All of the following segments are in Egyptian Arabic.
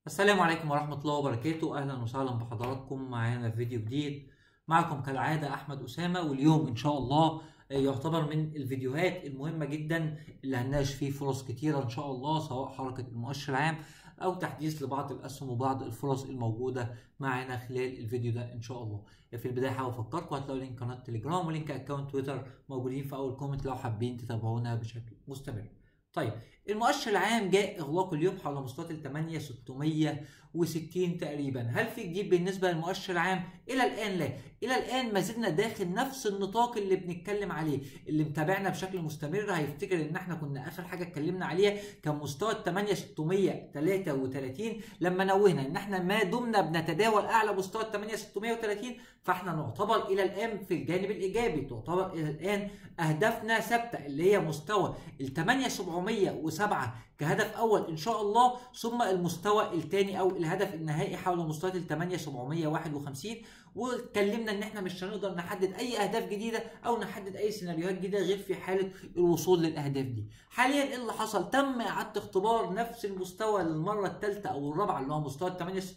السلام عليكم ورحمة الله وبركاته أهلا وسهلا بحضراتكم معانا في فيديو جديد معكم كالعادة أحمد أسامة واليوم إن شاء الله يعتبر من الفيديوهات المهمة جدا اللي هنناقش فيه فرص كتيرة إن شاء الله سواء حركة المؤشر العام أو تحديث لبعض الأسهم وبعض الفرص الموجودة معانا خلال الفيديو ده إن شاء الله في البداية حابب أفكركم هتلاقوا لينك قناة تليجرام ولينك أكونت تويتر موجودين في أول كومنت لو حابين تتابعونا بشكل مستمر طيب المؤشر العام جاء اغلاق اليوم حول مستويات ال 8660 تقريبا هل في جديد بالنسبه للمؤشر العام الى الان لا الى الان ما زلنا داخل نفس النطاق اللي بنتكلم عليه اللي متابعنا بشكل مستمر هيفتكر ان احنا كنا اخر حاجه اتكلمنا عليها كان مستوى ال 8633 لما نوهنا ان احنا ما دمنا بنتداول اعلى مستوى ال 8630 فاحنا نعتبر الى الان في الجانب الايجابي تعتبر الى الان اهدافنا ثابته اللي هي مستوى ال 8707 كهدف اول ان شاء الله ثم المستوى الثاني او الهدف النهائي حول مستويات ال 8751 واتكلمنا ان احنا مش هنقدر نحدد اي اهداف جديده او نحدد اي سيناريوهات جديده غير في حاله الوصول للاهداف دي. حاليا ايه اللي حصل؟ تم اعاده اختبار نفس المستوى للمره الثالثه او الرابعه اللي هو مستوى ال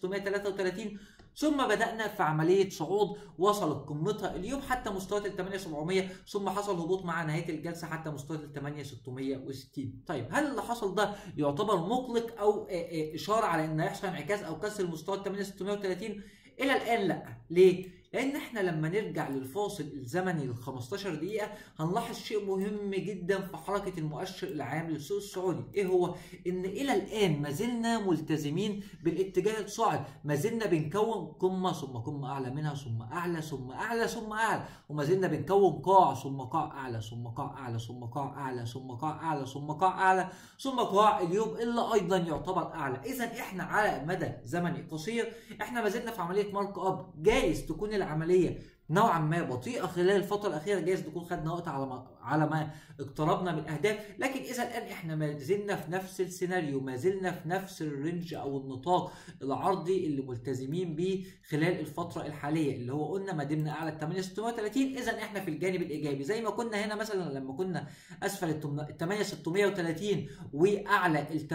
8633 ثم بدأنا في عملية صعود وصلت قمتها اليوم حتى مستويات ال 8700 ثم حصل هبوط مع نهاية الجلسة حتى مستويات ال 8660 طيب هل اللي حصل ده يعتبر مقلق أو إشارة على إن هيحصل انعكاس أو كسر المستوى ال 8630 إلى الآن لا ليه؟ لان احنا لما نرجع للفاصل الزمني ل 15 دقيقه هنلاحظ شيء مهم جدا في حركه المؤشر العام للسوق السعودي ايه هو ان الى الان ما زلنا ملتزمين بالاتجاه الصاعد ما زلنا بنكون قمه ثم قمه اعلى منها ثم اعلى ثم اعلى ثم اعلى وما زلنا بنكون قاع ثم قاع اعلى ثم قاع اعلى ثم قاع اعلى ثم قاع اعلى ثم قاع اعلى ثم قاع اليوم الا ايضا يعتبر اعلى اذا احنا على مدى زمني قصير احنا ما زلنا في عمليه مارك اب جايز تكون العمليه نوعا ما بطيئه خلال الفتره الاخيره جايز نكون خدنا وقت على ما على ما اقتربنا من الاهداف لكن اذا الان احنا ما زلنا في نفس السيناريو ما زلنا في نفس الرينج او النطاق العرضي اللي ملتزمين بيه خلال الفتره الحاليه اللي هو قلنا ما دمنا اعلى ال 8630 اذا احنا في الجانب الايجابي زي ما كنا هنا مثلا لما كنا اسفل ال 8630 واعلى ال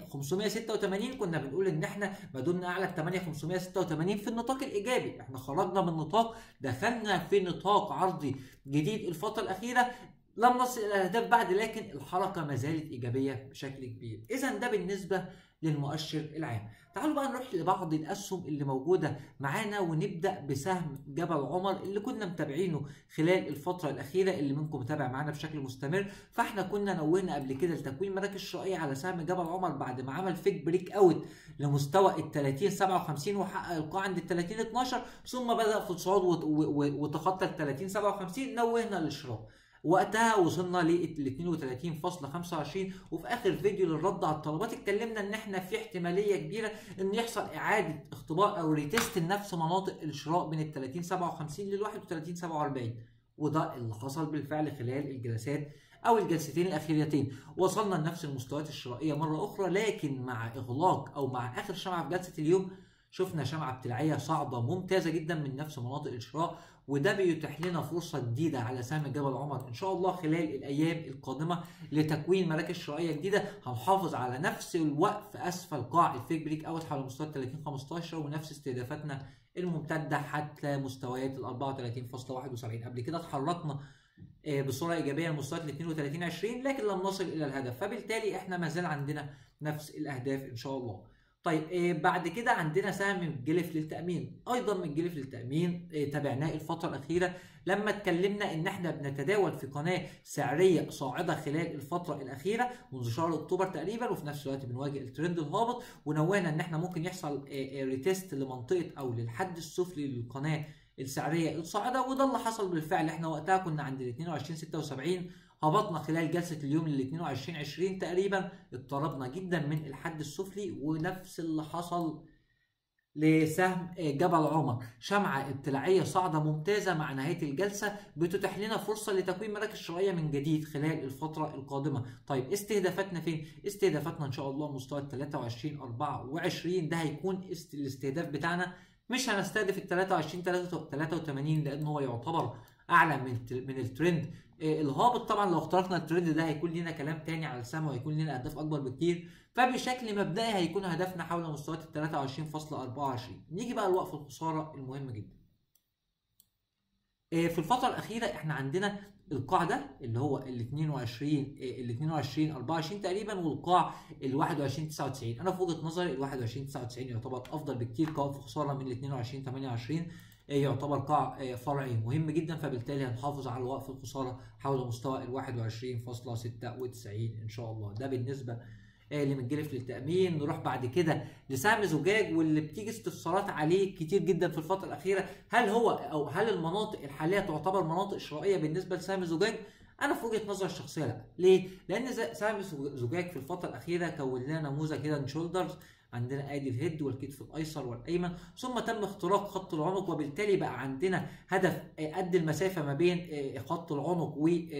8586 كنا بنقول ان احنا ما دمنا اعلى ال 8586 في النطاق الايجابي احنا خرجنا من نطاق دخلنا في نطاق عرضي جديد الفتره الاخيره لم نصل الى الاهداف بعد لكن الحركه ما زالت ايجابيه بشكل كبير اذا ده بالنسبه للمؤشر العام تعالوا بقى نروح لبعض الاسهم اللي موجوده معانا ونبدا بسهم جبل عمر اللي كنا متابعينه خلال الفتره الاخيره اللي منكم متابع معانا بشكل مستمر فاحنا كنا نوهنا قبل كده لتكوين مراكز شرائيه على سهم جبل عمر بعد ما عمل فيك بريك اوت لمستوى ال 30 57 وحقق القاع عند ال 30 12 ثم بدا في الصعود وتخطى ال 30 57 نوهنا للشراء وقتها وصلنا ل 32.25 وفي اخر فيديو للرد على الطلبات اتكلمنا ان احنا في احتماليه كبيره ان يحصل اعاده اختبار او ريتست لنفس مناطق الشراء بين ال 30 57 لل 31 47 وده اللي حصل بالفعل خلال الجلسات او الجلستين الاخيرتين وصلنا لنفس المستويات الشرائيه مره اخرى لكن مع اغلاق او مع اخر شمعه في جلسه اليوم شفنا شمعة ابتلاعية صاعدة ممتازة جدا من نفس مناطق الشراء وده بيتيح لنا فرصة جديدة على سهم جبل عمر إن شاء الله خلال الأيام القادمة لتكوين مراكز شرائية جديدة هنحافظ على نفس الوقف أسفل قاع الفيك بريك أوت حول مستوى 30 15 ونفس استهدافاتنا الممتدة حتى مستويات ال 34.71 قبل كده اتحركنا بصوره ايجابيه لمستويات ال 32 20 لكن لم نصل الى الهدف فبالتالي احنا ما زال عندنا نفس الاهداف ان شاء الله. طيب آه بعد كده عندنا سهم من جلف للتامين ايضا من جلف للتامين آه تابعناه الفتره الاخيره لما اتكلمنا ان احنا بنتداول في قناه سعريه صاعده خلال الفتره الاخيره منذ شهر اكتوبر تقريبا وفي نفس الوقت بنواجه الترند الهابط ونوهنا ان احنا ممكن يحصل آه ريتست لمنطقه او للحد السفلي للقناه السعريه الصاعده وده اللي حصل بالفعل احنا وقتها كنا عند ال 22 76 هبطنا خلال جلسة اليوم ل 22 20 تقريبا اضطربنا جدا من الحد السفلي ونفس اللي حصل لسهم جبل عمر شمعة ابتلاعية صاعدة ممتازة مع نهاية الجلسة بتتيح لنا فرصة لتكوين مراكز شرائية من جديد خلال الفترة القادمة طيب استهدافاتنا فين؟ استهدافاتنا ان شاء الله مستوى 23 24 ده هيكون الاستهداف بتاعنا مش هنستهدف ال 23 83 لان هو يعتبر اعلى من من الترند آه، الهابط طبعا لو اخترقنا الترند ده هيكون لنا كلام تاني على السهم وهيكون لنا اهداف اكبر بكتير فبشكل مبدئي هيكون هدفنا حول مستويات ال 23.24 نيجي بقى لوقف الخساره المهم جدا آه، في الفتره الاخيره احنا عندنا القاع ده اللي هو ال 22 ال 22 24 تقريبا والقاع ال 21 99 انا في وجهه نظري ال 21 99 يعتبر افضل بكتير كوقف خساره من ال 22 28 آه، يعتبر قاع آه، فرعي مهم جدا فبالتالي هنحافظ على وقف الخساره حول مستوى ال 21.96 ان شاء الله ده بالنسبه آه، لمنجلف للتامين نروح بعد كده لسهم زجاج واللي بتيجي استفسارات عليه كتير جدا في الفتره الاخيره هل هو او هل المناطق الحاليه تعتبر مناطق شرائيه بالنسبه لسهم زجاج انا في وجهه نظري الشخصيه لا ليه لان ز- سهم زجاج في الفتره الاخيره كون لنا نموذج هيد شولدرز عندنا ادي الهيد والكتف الايسر والايمن ثم تم اختراق خط العنق وبالتالي بقى عندنا هدف آه، قد المسافه ما بين آه، خط العنق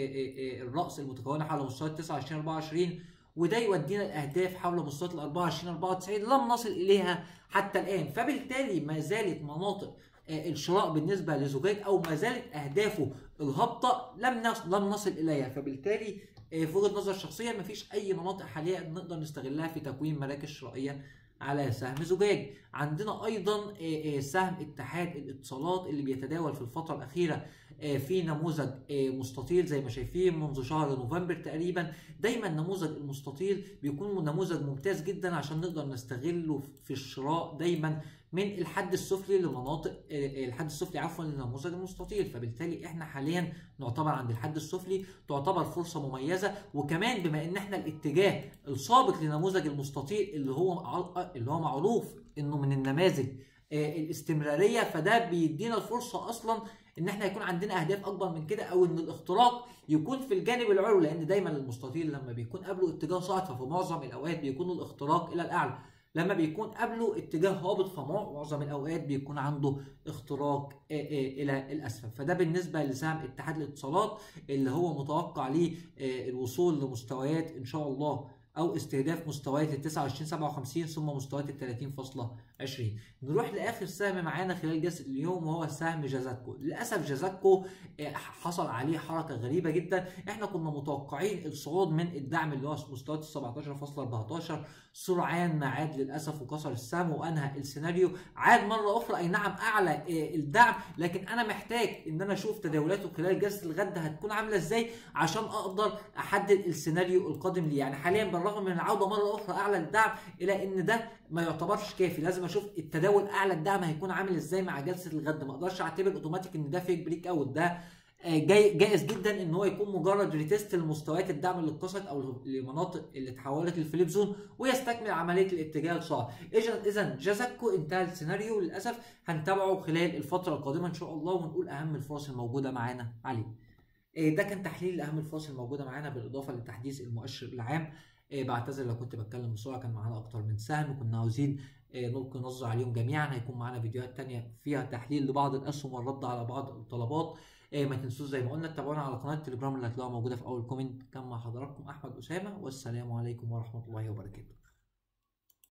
والراس المتكونه حول مستويات 29 24 وده يودينا الاهداف حول مستويات ال 24 94 لم نصل اليها حتى الان فبالتالي ما زالت مناطق آه، الشراء بالنسبه لزجاج او ما زالت اهدافه الهابطه لم نص- لم نصل اليها فبالتالي آه، في وجهه نظر شخصيه مفيش اي مناطق حاليا نقدر نستغلها في تكوين مراكز شرائيه على سهم زجاج عندنا ايضا آه، آه، سهم اتحاد الاتصالات اللي بيتداول في الفتره الاخيره آه، في نموذج آه، مستطيل زي ما شايفين منذ شهر نوفمبر تقريبا دايما نموذج المستطيل بيكون نموذج ممتاز جدا عشان نقدر نستغله في الشراء دايما من الحد السفلي لمناطق آه، الحد السفلي عفوا لنموذج المستطيل فبالتالي احنا حاليا نعتبر عند الحد السفلي تعتبر فرصه مميزه وكمان بما ان احنا الاتجاه السابق لنموذج المستطيل اللي هو مع- اللي هو معروف انه من النماذج آه، الاستمراريه فده بيدينا الفرصه اصلا ان احنا يكون عندنا اهداف اكبر من كده او ان الاختراق يكون في الجانب العلوي لان دايما المستطيل لما بيكون قبله اتجاه صاعد ففي معظم الاوقات بيكون الاختراق الى الاعلى لما بيكون قبله اتجاه هابط فمعظم الاوقات بيكون عنده اختراق آه، آه، الى الاسفل فده بالنسبه لسهم اتحاد الاتصالات اللي هو متوقع ليه آه، الوصول لمستويات ان شاء الله او استهداف مستويات ال 29 57 ثم مستويات ال 30.20 نروح لاخر سهم معانا خلال جلسه اليوم وهو سهم جازاتكو للاسف جازاتكو آه، حصل عليه حركه غريبه جدا احنا كنا متوقعين الصعود من الدعم اللي هو مستويات ال 17.14 سرعان ما عاد للاسف وكسر السهم وانهى السيناريو عاد مره اخرى اي نعم اعلى آه، الدعم لكن انا محتاج ان انا اشوف تداولاته خلال جلسه الغد هتكون عامله ازاي عشان اقدر احدد السيناريو القادم ليه يعني حاليا بالرغم من العوده مره اخرى اعلى الدعم الى ان ده ما يعتبرش كافي لازم اشوف التداول اعلى الدعم هيكون عامل ازاي مع جلسه الغد ما اقدرش اعتبر اوتوماتيك ان ده فيك بريك اوت ده آه، جاي جائز جدا ان هو يكون مجرد ريتيست لمستويات الدعم اللي اتكسرت او لمناطق اللي اتحولت للفليب زون ويستكمل عمليه الاتجاه الصاعد اذا اذا جازاكو انتهى السيناريو للاسف هنتابعه خلال الفتره القادمه ان شاء الله ونقول اهم الفرص الموجوده معانا عليه إيه ده كان تحليل لاهم الفرص الموجوده معانا بالاضافه لتحديث المؤشر العام إيه بعتذر لو كنت بتكلم بسرعه كان معانا اكتر من سهم كنا عاوزين إيه نلقي نظره عليهم جميعا هيكون معانا فيديوهات تانية فيها تحليل لبعض الاسهم والرد على بعض الطلبات إيه ما تنسوش زي ما قلنا تتابعونا على قناه التليجرام اللي هتلاقوها موجوده في اول كومنت كان مع حضراتكم احمد اسامه والسلام عليكم ورحمه الله وبركاته